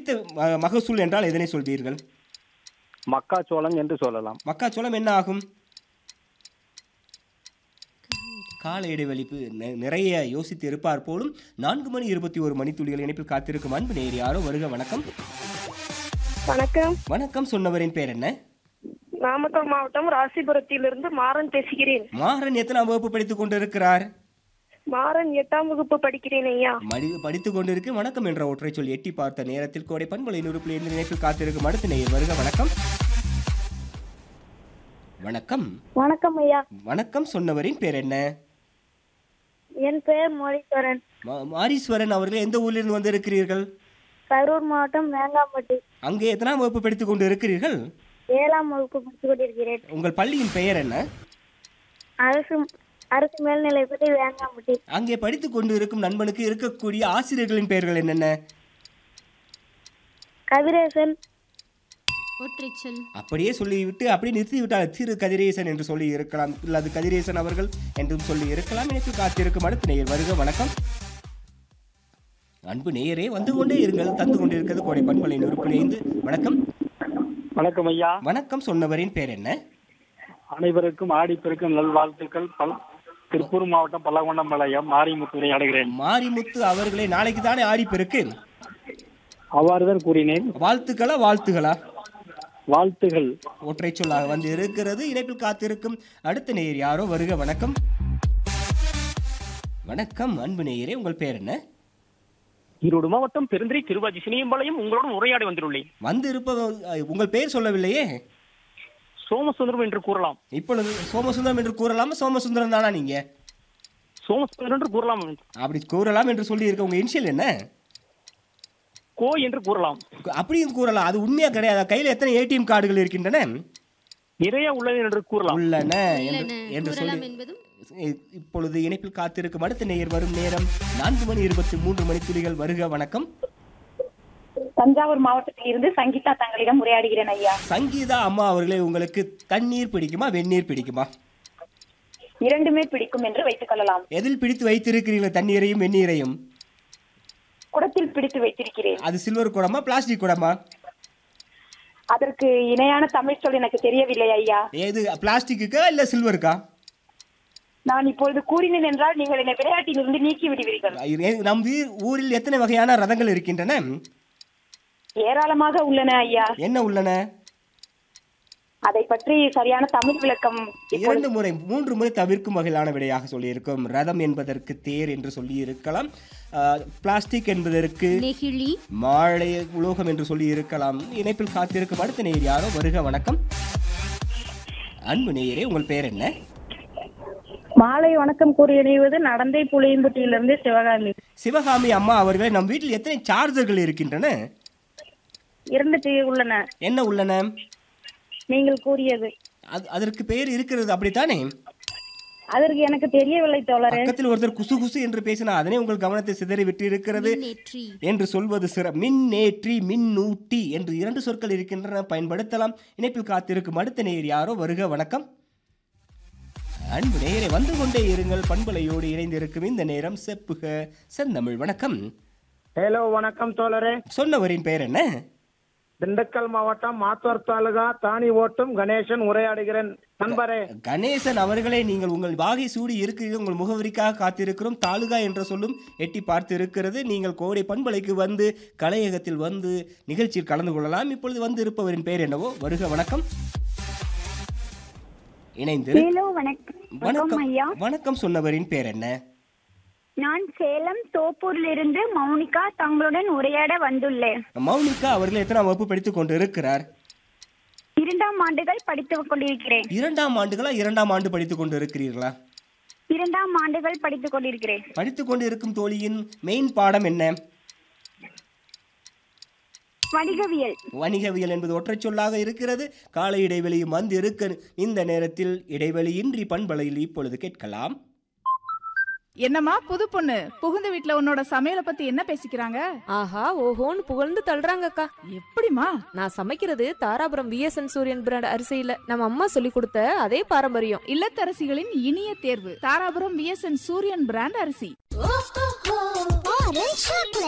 பிடித்த ம- மகசூல் என்றால் எதனை சொல்வீர்கள் மக்காச்சோளம் என்று சொல்லலாம் மக்காச்சோளம் என்ன ஆகும் கால இடைவெளி நி- நிறைய யோசித்து இருப்பார் போலும் நான்கு மணி இருபத்தி ஒரு மணித்துளிகள் இணைப்பில் காத்திருக்கும் அன்பு நேர் யாரோ வருக வணக்கம் வணக்கம் வணக்கம் சொன்னவரின் பேர் என்ன நாமக்கல் மாவட்டம் ராசிபுரத்திலிருந்து மாறன் பேசுகிறேன் மாறன் எத்தனாம் வகுப்பு படித்துக் கொண்டிருக்கிறார் மாறன் எட்டாம் வகுப்பு படிக்கிறேன் ஐயா மடி படித்துக் கொண்டிருக்கு வணக்கம் என்ற ஒற்றை சொல் எட்டி பார்த்த நேரத்தில் கோடை பண்பலை நூறுப்புல இருந்து இணைப்பில் காத்திருக்கும் அடுத்த நேயர் வருக வணக்கம் வணக்கம் வணக்கம் ஐயா வணக்கம் சொன்னவரின் பேர் என்ன என் பெயர் மொழித்தரன் மா- மாரீஸ்வரன் அவர்கள் எந்த ஊரிலிருந்து வந்திருக்கிறீர்கள் கரூர் மாவட்டம் வேங்காம்பட்டி அங்கே எத்தனாம் வகுப்பு படித்துக் கொண்டு இருக்கிறீர்கள் ஏழாம் வகுப்பு படித்துக் கொண்டிருக்கிறேன் உங்கள் பள்ளியின் பெயர் என்ன அரசு அரசு மேல்நிலைப்பள்ளி வேங்காம்பட்டி அங்கே படித்துக் கொண்டு இருக்கும் நண்பனுக்கு இருக்கக்கூடிய ஆசிரியர்களின் பெயர்கள் என்னென்ன கதிரேசன் ஒற்றைச்சொல் அப்படியே சொல்லிவிட்டு அப்படியே நிறுத்தி விட்டால் திரு கதிரேசன் என்று சொல்லி இருக்கலாம் அல்லது கதிரேசன் அவர்கள் என்றும் சொல்லி இருக்கலாம் எனக்கு காத்திருக்கும் அடுத்த நேயர் வருக வணக்கம் அன்பு நேயரே வந்து கொண்டே இருங்கள் தந்து கொண்டிருக்கிறது கோடை பண்பலை நூறு ஐந்து வணக்கம் வணக்கம் ஐயா வணக்கம் சொன்னவரின் பேர் என்ன அனைவருக்கும் ஆடிப்பெருக்கும் நல்வாழ்த்துக்கள் பல் திருப்பூர் மாவட்டம் பல்லகொண்டம்பாளையம் மாரிமுத்து உரையாடுகிறேன் மாரிமுத்து அவர்களே நாளைக்கு தானே ஆடிப்பெருக்கு அவ்வாறுதான் கூறினேன் வாழ்த்துக்களா வாழ்த்துகளா வாழ்த்துகள் ஒற்றை சொல்லாக வந்து இருக்கிறது இணைப்பில் காத்திருக்கும் அடுத்த நேயர் யாரோ வருக வணக்கம் வணக்கம் அன்பு நேயரே உங்கள் பேர் என்ன ஈரோடு மாவட்டம் பெருந்திரை திருவாஜி சினியம்பாளையம் உங்களுடன் உரையாடி வந்துள்ளேன் வந்து இருப்ப உங்கள் பெயர் சொல்லவில்லையே சோமசுந்தரம் என்று கூறலாம் இப்பொழுது சோமசுந்தரம் என்று கூறலாமா சோமசுந்தரம் தானா நீங்க சோமசுந்தரம் என்று கூறலாம் அப்படி கூறலாம் என்று சொல்லி இருக்க உங்க இனிஷியல் என்ன கோ என்று கூறலாம் அப்படியும் கூறலாம் அது உண்மையா கிடையாது கையில் எத்தனை ஏடிஎம் கார்டுகள் இருக்கின்றன நிறைய உள்ளது என்று கூறலாம் உள்ளன என்று உள்ளன என்று கூறலாம் சொல்லி என்பதும் இ- இப்பொழுது இணைப்பில் காத்திருக்கும் அடுத்த நேயர் வரும் நேரம் நான்கு மணி இருபத்தி மூன்று மணி துளிகள் வருக வணக்கம் தஞ்சாவூர் மாவட்டத்தில் இருந்து சங்கீதா தங்களிடம் உரையாடுகிறேன் ஐயா சங்கீதா அம்மா அவர்களே உங்களுக்கு தண்ணீர் பிடிக்குமா வெந்நீர் பிடிக்குமா இரண்டுமே பிடிக்கும் என்று வைத்துக் கொள்ளலாம் எதில் பிடித்து வைத்திருக்கிறீர்கள் தண்ணீரையும் வெந்நீரையும் குடத்தில் பிடித்து வைத்திருக்கிறேன் அது சில்வர் குடமா பிளாஸ்டிக் குடமா அதற்கு இணையான தமிழ் சொல் எனக்கு தெரியவில்லை ஐயா ஏது பிளாஸ்டிக்குக்கா இல்ல சில்வருக்கா நான் இப்பொழுது கூறினேன் என்றால் நீங்கள் என்னை விளையாட்டிலிருந்து நீக்கி விடுவீர்கள் ஏ- நம் வீ- ஊரில் எத்தனை வகையான ரதங்கள் இருக்கின்றன ஏராளமாக உள்ளன ஐயா என்ன உள்ளன அதை பற்றி சரியான தமிழ் விளக்கம் இரண்டு முறை மூன்று முறை தவிர்க்கும் வகையிலான விடையாக சொல்லியிருக்கும் ரதம் என்பதற்கு தேர் என்று சொல்லி இருக்கலாம் பிளாஸ்டிக் என்பதற்கு நெகிழி மாழை உலோகம் என்று சொல்லி இருக்கலாம் இணைப்பில் காத்திருக்கும் அடுத்த நேயர் யாரோ வருக வணக்கம் அன்பு நேயரே உங்கள் பெயர் என்ன மாலை வணக்கம் கூறி இணைவது நடந்தை புளியம்பட்டியிலிருந்து சிவகாமி சிவகாமி அம்மா அவர்களே நம் வீட்டில் எத்தனை சார்ஜர்கள் இருக்கின்றன இரண்டு தீ- உள்ளன என்ன உள்ளன நீங்கள் கூறியது அது அதற்கு பெயர் இருக்கிறது அப்படித்தானே அதற்கு எனக்கு தெரியவில்லை தோழரே பக்கத்தில் ஒருத்தர் குசு குசு என்று பேசினா அதனே உங்கள் கவனத்தை சிதறி விட்டு இருக்கிறது நேற்றி என்று சொல்வது சிற மின்னேற்றி மின்னூட்டி என்று இரண்டு சொற்கள் இருக்கின்றன பயன்படுத்தலாம் இணைப்பில் காத்திருக்கும் அடுத்த நேயர் யாரோ வருக வணக்கம் அன்பு நேயரை வந்து கொண்டே இருங்கள் பண்பலையோடு இணைந்திருக்கும் இந்த நேரம் செப்புக செந்தமிழ் வணக்கம் ஹலோ வணக்கம் தோழரே சொன்னவரின் பெயர் என்ன திண்டுக்கல் மாவட்டம் மாத்தூர் தாலுகா தானி ஓட்டும் கணேசன் உரையாடுகிறேன் நண்பரே கணேசன் அவர்களே நீங்கள் உங்கள் வாகை சூடி இருக்கிறீர்கள் உங்கள் முகவரிக்காக காத்திருக்கிறோம் தாலுகா என்ற சொல்லும் எட்டி பார்த்து இருக்கிறது நீங்கள் கோடை பண்பலைக்கு வந்து கலையகத்தில் வந்து நிகழ்ச்சியில் கலந்து கொள்ளலாம் இப்பொழுது வந்து இருப்பவரின் பெயர் என்னவோ வருக வணக்கம் இணைந்து ஹலோ வணக்கம் வணக்கம் வணக்கம் சொன்னவரின் பேர் என்ன நான் சேலம் தோப்பூரிலிருந்து மௌனிகா தங்களுடன் உரையாட வந்துள்ளேன் மௌனிகா அவர்கள் எத்தனாம் வகுப்பு படித்துக் கொண்டு இருக்கிறார் இரண்டாம் ஆண்டுகள் படித்துக் கொண்டிருக்கிறேன் இரண்டாம் ஆண்டுகளா இரண்டாம் ஆண்டு படித்துக் கொண்டு இருக்கிறீர்களா இரண்டாம் ஆண்டுகள் படித்துக் கொண்டிருக்கிறேன் படித்துக் கொண்டு இருக்கும் தோழியின் மெயின் பாடம் என்ன வணிகவியல் வணிகவியல் என்பது ஒற்றைச் சொல்லாக இருக்கிறது கால இடைவெளியும் வந்து இருக்க இந்த நேரத்தில் இடைவெளியின்றி பண்பலையில் இப்பொழுது கேட்கலாம் என்னம்மா புது பொண்ணு புகுந்த வீட்ல உன்னோட சமையலை பத்தி என்ன பேசிக்கிறாங்க ஆஹா ஓஹோன்னு புகழ்ந்து தள்ளுறாங்கக்கா எப்படிமா நான் சமைக்கிறது தாராபுரம் விஎஸ்என் சூரியன் பிராண்ட் அரிசியில நம்ம அம்மா சொல்லி கொடுத்த அதே பாரம்பரியம் இல்லத்தரசிகளின் இனிய தேர்வு தாராபுரம் விஎஸ்என் சூரியன் பிராண்ட் அரிசி